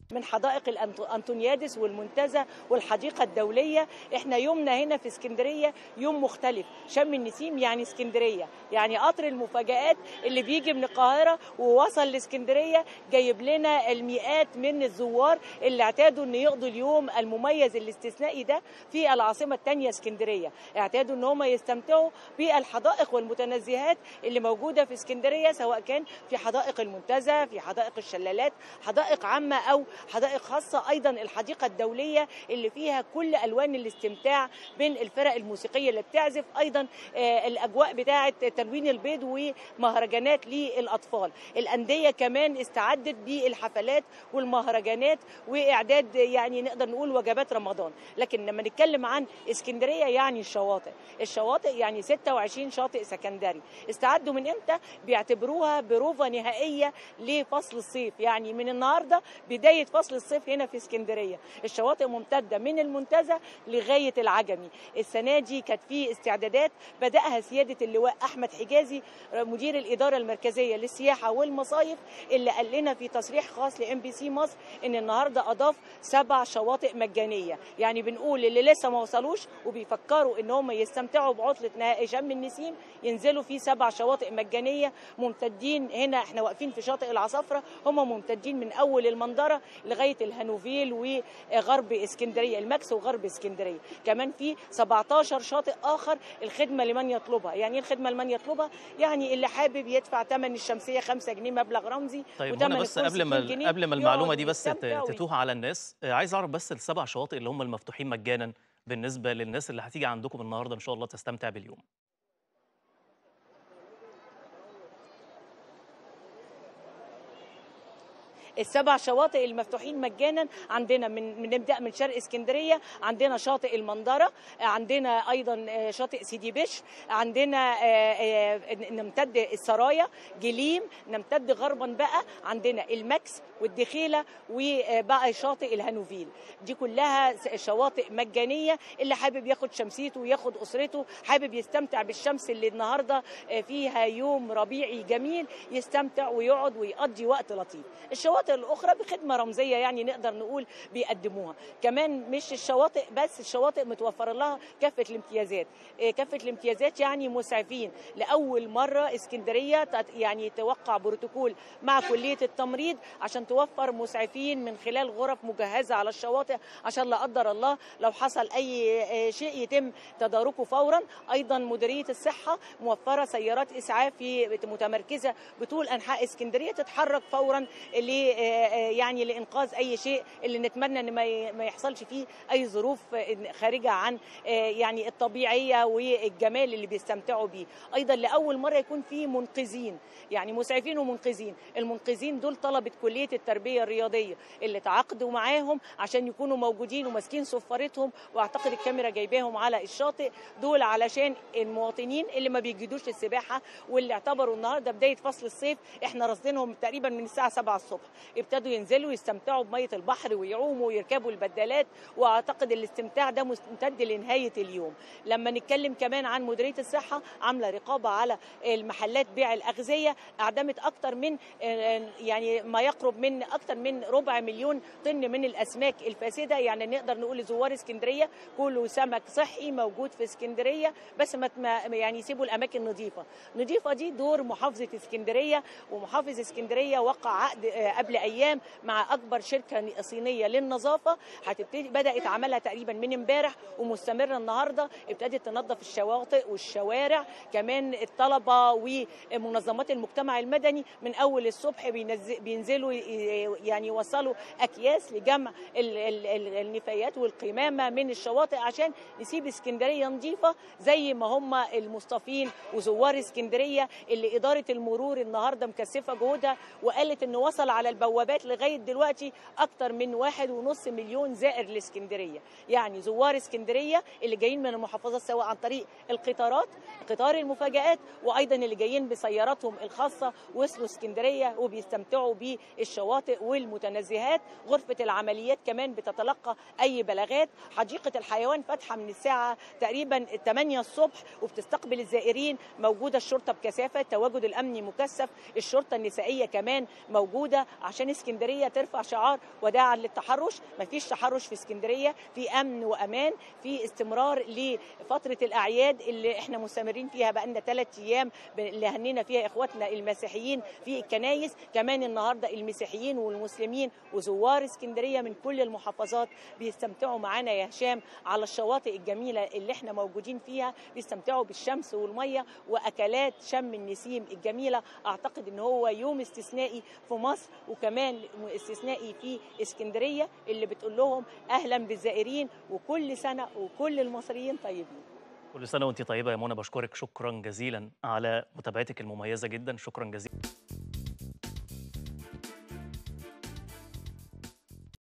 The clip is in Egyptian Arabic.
من حدائق الانطونيادس والمنتزه والحديقه الدوليه احنا يومنا هنا في اسكندريه يوم مختلف شم النسيم يعني اسكندريه يعني قطر المفاجات اللي بيجي من القاهره ووصل لاسكندريه جايب لنا المئات من الزوار اللي اعتادوا ان يقضوا اليوم المميز الاستثنائي ده في العاصمه الثانيه اسكندريه اعتادوا ان هم يستمتعوا بالحدائق والمتنزهات اللي موجوده في اسكندريه سواء كان في حدائق المنتزه في حدائق الشلالات حدائق عامه او حدائق خاصه ايضا الحديقه الدوليه اللي فيها كل الوان الاستمتاع بين الفرق الموسيقيه اللي بتعزف ايضا الاجواء بتاعه تلوين البيض ومهرجانات للاطفال الانديه كمان استعدت بالحفلات والمهرجانات واعداد يعني نقدر نقول وجبات رمضان لكن لما نتكلم عن اسكندريه يعني الشواطئ الشواطئ يعني 26 شاطئ سكندري استعدوا من امتى بيعتبروها بروفه نهائيه لفصل الصيف يعني من النهارده بدايه فصل الصيف هنا في اسكندريه الشواطئ ممتده من المنتزه لغايه العجمي السنه دي كانت في استعدادات بداها سياده اللواء احمد حجازي مدير الاداره المركزيه للسياحه والمصايف اللي قال لنا في تصريح خاص لام بي سي مصر ان النهارده اضاف سبع شواطئ مجانيه يعني بنقول اللي لسه ما وصلوش وبيفكروا ان هم يستمتعوا بعطله نهائي شم النسيم ينزلوا في سبع شواطئ مجانيه ممتدين هنا احنا واقفين في شاطئ العصافره هم ممتدين من اول المنظره لغايه الهانوفيل وغرب اسكندريه الماكس وغرب اسكندريه كمان في 17 شاطئ اخر الخدمه لمن يطلبها يعني ايه الخدمه لمن يطلبها يعني اللي حابب يدفع ثمن الشمسيه 5 جنيه مبلغ رمزي طيب هنا بس قبل ما قبل ما المعلومه دي بس تتوه على الناس عايز اعرف بس السبع شواطئ اللي هم المفتوحين مجانا بالنسبه للناس اللي هتيجي عندكم النهارده ان شاء الله تستمتع باليوم السبع شواطئ المفتوحين مجانا عندنا من بنبدا من شرق اسكندريه عندنا شاطئ المنظره عندنا ايضا شاطئ سيدي بش عندنا نمتد السرايا جليم نمتد غربا بقى عندنا الماكس والدخيله وبقى شاطئ الهانوفيل دي كلها شواطئ مجانيه اللي حابب ياخد شمسيته وياخد اسرته حابب يستمتع بالشمس اللي النهارده فيها يوم ربيعي جميل يستمتع ويقعد ويقضي وقت لطيف الشواطئ الاخرى بخدمه رمزيه يعني نقدر نقول بيقدموها كمان مش الشواطئ بس الشواطئ متوفر لها كافه الامتيازات كافه الامتيازات يعني مسعفين لاول مره اسكندريه يعني توقع بروتوكول مع كليه التمريض عشان توفر مسعفين من خلال غرف مجهزه على الشواطئ عشان لا قدر الله لو حصل اي شيء يتم تداركه فورا ايضا مديريه الصحه موفره سيارات اسعاف متمركزه بطول انحاء اسكندريه تتحرك فورا ل يعني لانقاذ اي شيء اللي نتمنى ان ما يحصلش فيه اي ظروف خارجه عن يعني الطبيعيه والجمال اللي بيستمتعوا بيه ايضا لاول مره يكون في منقذين يعني مسعفين ومنقذين المنقذين دول طلبه كليه التربيه الرياضيه اللي تعاقدوا معاهم عشان يكونوا موجودين وماسكين صفارتهم واعتقد الكاميرا جايباهم على الشاطئ دول علشان المواطنين اللي ما بيجدوش السباحه واللي اعتبروا النهارده بدايه فصل الصيف احنا راصدينهم تقريبا من الساعه 7 الصبح ابتدوا ينزلوا يستمتعوا بميه البحر ويعوموا ويركبوا البدالات واعتقد الاستمتاع ده ممتد لنهايه اليوم لما نتكلم كمان عن مديريه الصحه عامله رقابه على المحلات بيع الاغذيه اعدمت اكتر من يعني ما يقرب من اكتر من ربع مليون طن من الاسماك الفاسده يعني نقدر نقول لزوار اسكندريه كله سمك صحي موجود في اسكندريه بس ما يعني يسيبوا الاماكن نظيفه نظيفه دي دور محافظه اسكندريه ومحافظ اسكندريه وقع عقد قبل ايام مع اكبر شركه صينيه للنظافه هتبتدي بدات عملها تقريبا من امبارح ومستمره النهارده ابتدت تنظف الشواطئ والشوارع كمان الطلبه ومنظمات المجتمع المدني من اول الصبح بينزلوا يعني يوصلوا اكياس لجمع النفايات والقمامه من الشواطئ عشان نسيب اسكندريه نظيفه زي ما هم المصطفين وزوار اسكندريه اللي اداره المرور النهارده مكثفه جهودها وقالت انه وصل على البوابات لغايه دلوقتي اكتر من واحد ونص مليون زائر لاسكندريه يعني زوار اسكندريه اللي جايين من المحافظات سواء عن طريق القطارات قطار المفاجات وايضا اللي جايين بسياراتهم الخاصه وصلوا اسكندريه وبيستمتعوا بالشواطئ والمتنزهات غرفه العمليات كمان بتتلقى اي بلاغات حديقه الحيوان فاتحه من الساعه تقريبا 8 الصبح وبتستقبل الزائرين موجوده الشرطه بكثافه التواجد الامني مكثف الشرطه النسائيه كمان موجوده عشان اسكندريه ترفع شعار وداعا للتحرش مفيش تحرش في اسكندريه في امن وامان في استمرار لفتره الاعياد اللي احنا مستمرين فيها بقالنا ثلاث ايام اللي هنينا فيها اخواتنا المسيحيين في الكنايس كمان النهارده المسيحيين والمسلمين وزوار اسكندريه من كل المحافظات بيستمتعوا معانا يا هشام على الشواطئ الجميله اللي احنا موجودين فيها بيستمتعوا بالشمس والميه واكلات شم النسيم الجميله اعتقد ان هو يوم استثنائي في مصر وكمان استثنائي في اسكندريه اللي بتقول لهم اهلا بالزائرين وكل سنه وكل المصريين طيبين كل سنه وانت طيبه يا منى بشكرك شكرا جزيلا على متابعتك المميزه جدا شكرا جزيلا